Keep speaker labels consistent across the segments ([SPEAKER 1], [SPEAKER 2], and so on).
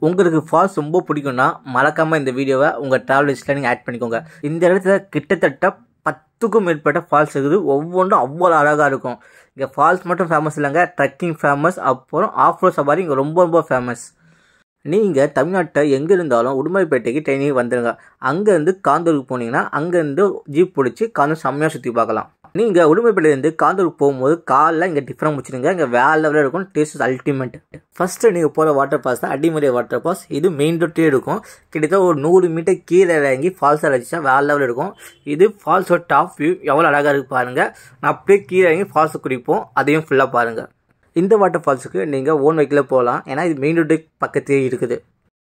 [SPEAKER 1] உங்களுக்கு ஃபால்ஸ் ரொம்ப பிடிக்கும்னா மறக்காமல் இந்த வீடியோவை உங்கள் ட்ராவல் லிஸ்ட்டில் நீங்கள் ஆட் பண்ணிக்கோங்க இந்த இடத்துல கிட்டத்தட்ட பத்துக்கும் மேற்பட்ட ஃபால்ஸ் இருக்குது ஒவ்வொன்றும் அவ்வளோ அழகாக இருக்கும் இங்கே ஃபால்ஸ் மட்டும் ஃபேமஸ் இல்லைங்க ட்ரெக்கிங் ஃபேமஸ் அப்புறம் ஆஃப் ரோட் சவாரி இங்கே ரொம்ப ரொம்ப ஃபேமஸ் நீங்கள் தமிழ்நாட்டை எங்கே இருந்தாலும் உடுமலைப்பேட்டைக்கு ட்ரெயினிங் வந்துடுங்க அங்கேருந்து காந்தூருக்கு போனீங்கன்னா அங்கேருந்து ஜீப் பிடிச்சி காந்தூர் செம்மையாக சுற்றி பார்க்கலாம் நீங்கள் உடுமைப்பேட்டையிலேருந்து காந்தூருக்கு போகும்போது காலில் இங்கே டிஃப்ரெண்ட் முடிச்சிருங்க இங்கே வேற லெவலில் இருக்கும் டேஸ்ட் அல்டிமேட் ஃபஸ்ட்டு நீங்கள் போகிற வாட்டர் ஃபால்ஸ் தான் அடிமலை வாட்டர் ஃபால்ஸ் இது மெயின் ரோட்டே இருக்கும் கிட்டத்தட்ட ஒரு நூறு மீட்டர் கீழே இறங்கி ஃபால்ஸ் அடிச்சா வேற லெவலில் இருக்கும் இது ஃபால்ஸோட டாப் வியூ எவ்வளோ அழகாக இருக்கு பாருங்கள் நான் அப்படியே கீழே இறங்கி ஃபால்ஸை குடிப்போம் அதையும் ஃபுல்லாக பாருங்கள் இந்த வாட்டர் ஃபால்ஸுக்கு நீங்கள் ஓன் வெஹிக்கில் போகலாம் ஏன்னா இது மெயின் ரோட்டுக்கு பக்கத்துலேயே இருக்குது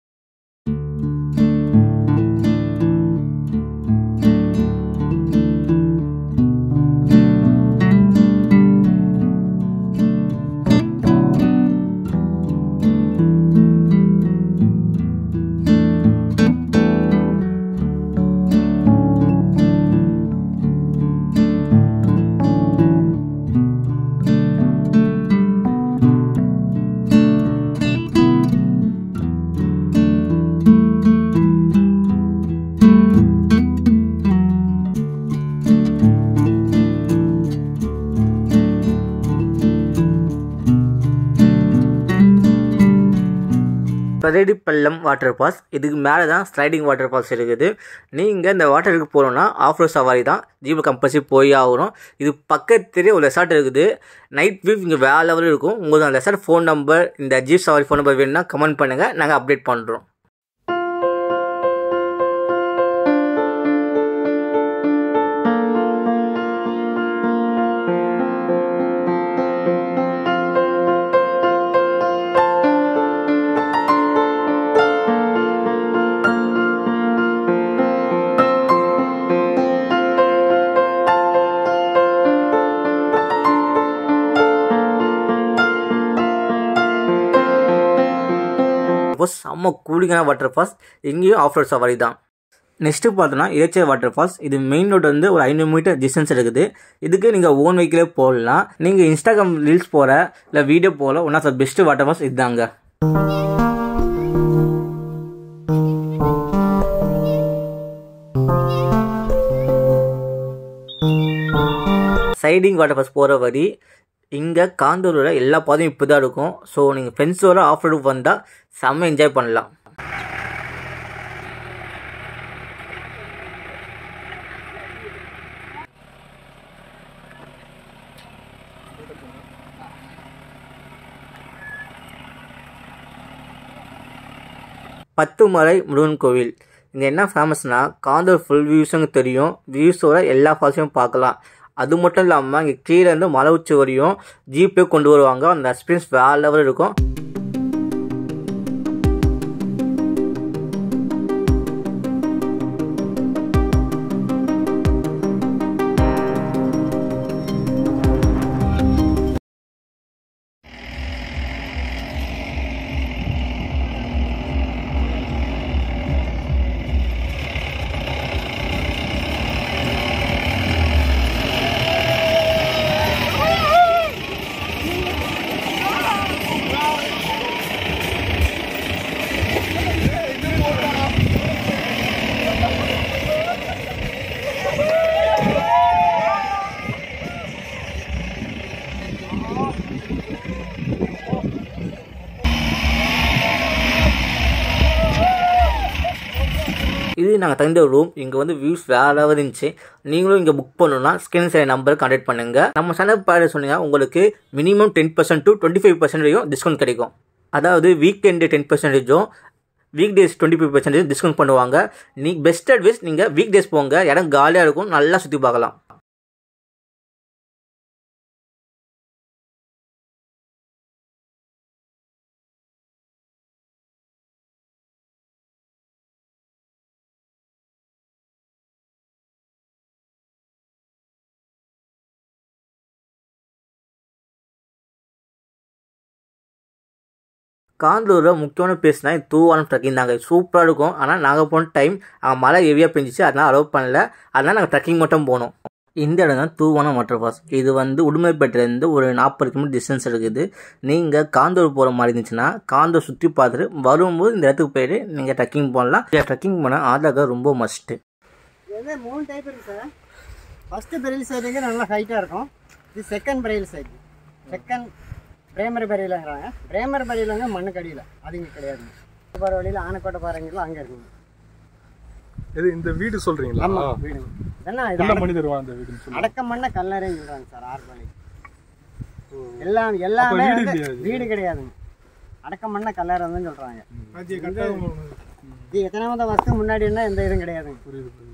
[SPEAKER 1] பரேடி பள்ளம் வாட்டர் ஃபால்ஸ் இதுக்கு மேலே தான் ஸ்லைடிங் வாட்டர் ஃபால்ஸ் இருக்குது நீங்கள் இந்த வாட்டருக்கு போகணுன்னா ஆஃப் ரோட் சவாரி தான் ஜீப் கம்பல்சரி போய் ஆகணும் இது பக்கத்துலேயே ஒரு ரெசார்ட் இருக்குது நைட் வியூ இங்கே வேற லெவலில் இருக்கும் உங்களுக்கு அந்த ரெசார்ட் ஃபோன் நம்பர் இந்த ஜீப் சவாரி ஃபோன் நம்பர் வேணும்னா கமெண்ட் பண்ணுங்கள் நாங்கள் அப்டேட் பண்ணுறோம் இப்போ செம்ம கூலிங்கான வாட்டர் ஃபால்ஸ் இங்கேயும் ஆஃப் ரோட் சவாரி தான் நெக்ஸ்ட்டு பார்த்தோன்னா இறைச்சல் வாட்டர் ஃபால்ஸ் இது மெயின் ரோடு வந்து ஒரு ஐநூறு மீட்டர் டிஸ்டன்ஸ் இருக்குது இதுக்கு நீங்கள் ஓன் வெஹிக்கிளே போடலாம் நீங்கள் இன்ஸ்டாகிராம் ரீல்ஸ் போகிற இல்லை வீடியோ போகல one of the best water falls இதுதாங்க சைடிங் வாட்டர் ஃபால்ஸ் போகிற வழி இங்கே காந்தூரில் எல்லா பாதையும் இப்போ தான் இருக்கும் ஸோ நீங்கள் ஃப்ரெண்ட்ஸோட ஆஃப் ரோடு வந்தால் செம்ம என்ஜாய் பண்ணலாம் பத்துமலை முருகன் கோவில் இங்கே என்ன ஃபேமஸ்னால் காந்தூர் ஃபுல் வியூஸுங்க தெரியும் வியூஸோட எல்லா ஃபால்ஸையும் பார்க்கலாம் அது மட்டும் இல்லாமல் இங்கே கீழே இருந்து மலை உச்சி வரையும் ஜீப்பே கொண்டு வருவாங்க அந்த எக்ஸ்பீரியன்ஸ் வேறு லெவல் இருக்கும் இது நாங்கள் தகுந்த ரூம் இங்கே வந்து வியூஸ் வேறு இருந்துச்சு நீங்களும் இங்கே புக் பண்ணணும்னா ஸ்கிரீன் சைட் நம்பர் கான்டாக்ட் பண்ணுங்கள் நம்ம சேனல் பாரு சொன்னீங்க உங்களுக்கு minimum ten percent to twenty five பர்சன்டேஜும் டிஸ்கவுண்ட் கிடைக்கும் அதாவது வீக்கெண்டு டென் பர்சன்டேஜும் week days twenty five percentage discount பண்ணுவாங்க நீ பெஸ்ட் அட்வைஸ் நீங்கள் வீக் டேஸ் போங்க இடம் காலியாக இருக்கும் நல்லா சுற்றி பார்க்கலாம் காந்தூரில் முக்கியமான பிளேஸ்னா தூவானம் ட்ரெக்கிங் தாங்க சூப்பராக இருக்கும் ஆனால் நாங்கள் போன டைம் அங்கே மழை ஹெவியாக பெஞ்சிச்சு அதனால் அலோவ் பண்ணல அதனால் நாங்கள் ட்ரெக்கிங் மட்டும் போனோம் இந்த இடம் தான் தூவான வாட்டர் ஃபால்ஸ் இது வந்து உடுமைப்பேட்டிலேருந்து ஒரு நாற்பது கிலோமீட்டர் டிஸ்டன்ஸ் இருக்குது நீங்கள் காந்தூர் போகிற மாதிரி இருந்துச்சுன்னா காந்தூர் சுற்றி பார்த்துட்டு வரும்போது இந்த இடத்துக்கு போயிட்டு நீங்கள் ட்ரெக்கிங் போடலாம் ட்ரெக்கிங் பண்ணால் ஆதார் கார்டு ரொம்ப மஸ்ட்டு
[SPEAKER 2] இது வந்து மூணு டைப் இருக்குது சார் ஃபஸ்ட்டு பெரியல் சைடுங்க நல்லா ஹைட்டாக இருக்கும் இது செகண்ட் பெரியல் சைடு செகண்ட் பிரேமர் பெரியலங்கிறாங்க பிரேமர் பெரியலங்க மண்ணுக்கு அடியில் அது இங்கே கிடையாதுங்க பாறை வழியில் ஆனைக்கோட்டை பாறைங்களும் அங்கே இருக்குங்க
[SPEAKER 3] இது இந்த வீடு சொல்றீங்களா
[SPEAKER 2] ஆமாம் வீடுங்க இதெல்லாம் இது
[SPEAKER 3] உள்ள
[SPEAKER 2] அடக்க-
[SPEAKER 3] மனிதர் வாழ்ந்த வீடுன்னு சொல்லுங்க
[SPEAKER 2] அடக்கம் பண்ண கல்லறைன்னு சொல்கிறாங்க சார் ஆறுபாளி எல்லாம் எல்லாமே
[SPEAKER 3] வீடு
[SPEAKER 2] வந்து
[SPEAKER 3] இல்லையா இது?
[SPEAKER 2] வீடு கிடையாதுங்க அடக்கம் பண்ண கல்லறை வந்து சொல்கிறாங்க
[SPEAKER 3] அது கட்டாயம்
[SPEAKER 2] இது எத்தனாவது வருஷத்துக்கு முன்னாடின்னா எந்த இதுவும் கிடையாதுங்க
[SPEAKER 3] புரியுது புரியுது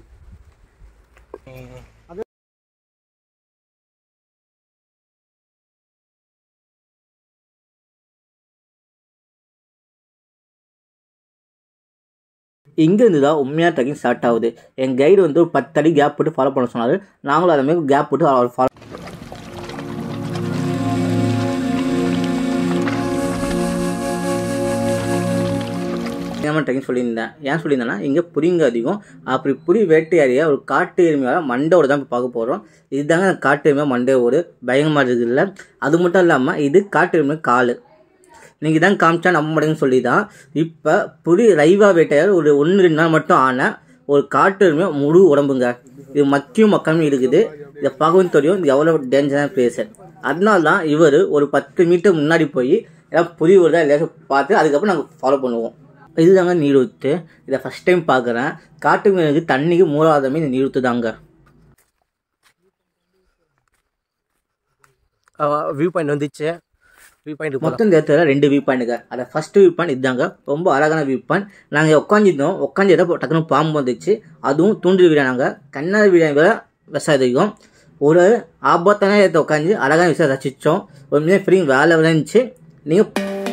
[SPEAKER 1] இங்கேருந்து தான் உண்மையாக ட்ரெக்கிங் ஸ்டார்ட் ஆகுது என் கைடு வந்து ஒரு பத்து அடி கேப் போட்டு ஃபாலோ பண்ண சொன்னார் நாங்களும் அதை மாதிரி கேப் போட்டு அவர் ஃபாலோ ஏமா ட்ரெக்கிங் சொல்லியிருந்தேன் ஏன் சொல்லியிருந்தேன்னா இங்கே புரிங்க அதிகம் அப்படி புரி வேட்டையாடிய ஒரு காட்டு எருமையோட மண்டையோட தான் இப்போ பார்க்க போகிறோம் இதுதாங்க அந்த காட்டு எருமையா மண்டையோடு பயங்கரமாக இருக்குது இல்லை அது மட்டும் இல்லாமல் இது காட்டு எருமை கால் நீங்கள் இதான் காமிச்சா நம்ப மாட்டேங்கன்னு சொல்லி தான் இப்போ புலி லைவா வேட்டையார் ஒரு ஒன்று ரெண்டு நாள் மட்டும் ஆன ஒரு காட்டு எருமை முழு உடம்புங்க இது மக்கியும் மக்காமல் இருக்குது இதை பார்க்கவும் தெரியும் இது எவ்வளோ டேஞ்சரான பிளேஸ் அதனால தான் இவர் ஒரு பத்து மீட்டர் முன்னாடி போய் எல்லாம் புலி வருதா இல்லையா பார்த்து அதுக்கப்புறம் நாங்கள் ஃபாலோ பண்ணுவோம் இதுதாங்க நீரூத்து இதை ஃபஸ்ட் டைம் பார்க்குறேன் காட்டு மீனுக்கு தண்ணிக்கு மூலாதாரமே இந்த நீரூத்து தாங்க
[SPEAKER 4] வியூ பாயிண்ட் வந்துச்சு வியூ பாயிண்ட்
[SPEAKER 1] மொத்தம் இந்த இடத்துல ரெண்டு வியூ பாயிண்ட்டுங்க அதை ஃபர்ஸ்ட் வியூ பாயிண்ட் இதுதாங்க ரொம்ப அழகான வியூ பாயிண்ட் நாங்கள் உட்காந்துருந்தோம் உட்காந்து இடப்போ டக்குனு பாம்பு வந்துச்சு அதுவும் தூண்டில் வீடானாங்க கண்ணாடி வீடாங்க விஷம் அதிகம் ஒரு ஆபத்தான இடத்த உட்காந்து அழகான விஷயம் ரசித்தோம் உண்மையாக ஃப்ரீ வேலை விளைஞ்சி நீங்கள்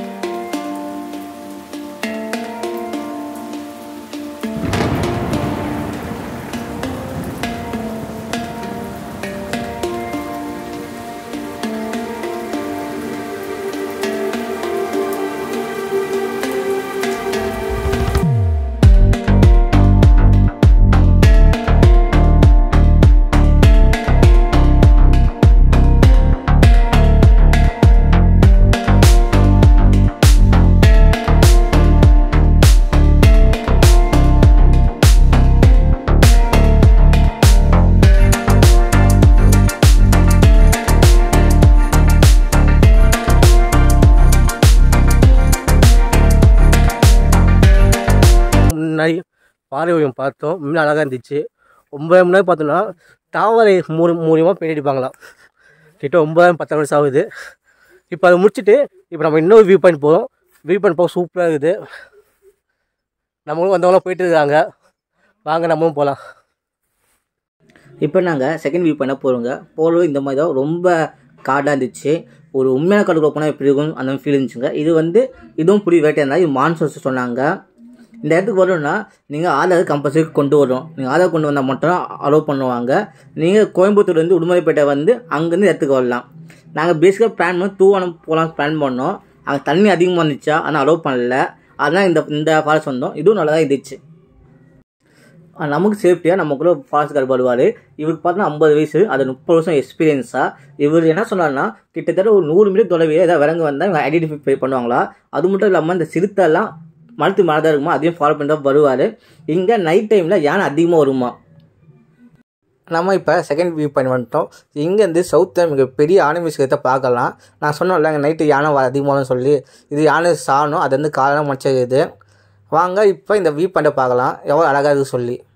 [SPEAKER 4] முன்னாடி பாறை ஓவியம் பார்த்தோம் இன்னும் அழகாக இருந்துச்சு ஒன்பதாயிரம் முன்னாடி பார்த்தோம்னா தாவரை மூணு மூலியமாக பண்ணியிருப்பாங்களாம் கிட்ட ஒன்பதாயிரம் பத்தாயிரம் வருஷம் ஆகுது இப்போ அதை முடிச்சுட்டு இப்போ நம்ம இன்னொரு வியூ பாயிண்ட் போகிறோம் வியூ பாயிண்ட் போக சூப்பராக இருக்குது நம்மளும் வந்தவங்களாம் போயிட்டு இருக்காங்க வாங்க நம்மளும் போகலாம்
[SPEAKER 1] இப்போ நாங்கள் செகண்ட் வியூ பண்ண போகிறோங்க போகிறது இந்த மாதிரி தான் ரொம்ப காடாக இருந்துச்சு ஒரு உண்மையான காடுக்குள்ள போனால் எப்படி இருக்கும் அந்த ஃபீல் இருந்துச்சுங்க இது வந்து இதுவும் புடி வேட்டையாக இருந்தால் இது மான்சூன்ஸ் சொன்னாங்க இந்த இடத்துக்கு வரணும்னா நீங்கள் ஆதார் கம்பல்சரி கொண்டு வரும் நீங்கள் ஆதார் கொண்டு வந்தால் மட்டும் அலோவ் பண்ணுவாங்க நீங்கள் கோயம்புத்தூர்லேருந்து உடுமலைப்பேட்டை வந்து அங்கேருந்து இடத்துக்கு வரலாம் நாங்கள் பேசிக்காக பிளான் பண்ணி தூவானம் போகலாம் பிளான் பண்ணோம் அங்கே தண்ணி அதிகமாக இருந்துச்சா ஆனால் அலோவ் பண்ணல அதனால் இந்த இந்த ஃபால்ஸ் வந்தோம் இதுவும் நல்லா தான் இருந்துச்சு ஆஹ் நமக்கு சேஃப்டியாக நம்ம கூட ஃபாரஸ்ட் கார்டு வருவார் இவருக்கு பார்த்தா ஐம்பது வயசு அது முப்பது வருஷம் எக்ஸ்பீரியன்ஸாக இவர் என்ன சொன்னார்னா கிட்டத்தட்ட ஒரு நூறு மீட்டர் தொலைவில் ஏதாவது விலங்கு வந்தால் இவங்க ஐடென்டிஃபை பண்ணுவாங்களா அது மட்டும் இல்லாமல் இந்த சிறுத்தைலாம் மரத்து மரம் தான் இருக்குமா அதையும் ஃபாலோ பண்ணிட்டு வருவார் இங்கே நைட் டைமில் யானை அதிகமாக வருமா நம்ம இப்போ செகண்ட் வியூ பாயிண்ட் வந்துட்டோம் இங்கேருந்து சவுத்தில் மிக பெரிய ஆனை மியூசியத்தை பார்க்கலாம் நான் சொன்னேன்ல அங்கே நைட்டு யானை வ- அதிகமானு சொல்லி இது யானை சாணும் அது வந்து காலெல்லாம் முடிச்சது வாங்க இப்போ இந்த வியூ பாயிண்ட்டை பார்க்கலாம் எவ்வளோ அழகாக இருக்குது சொல்லி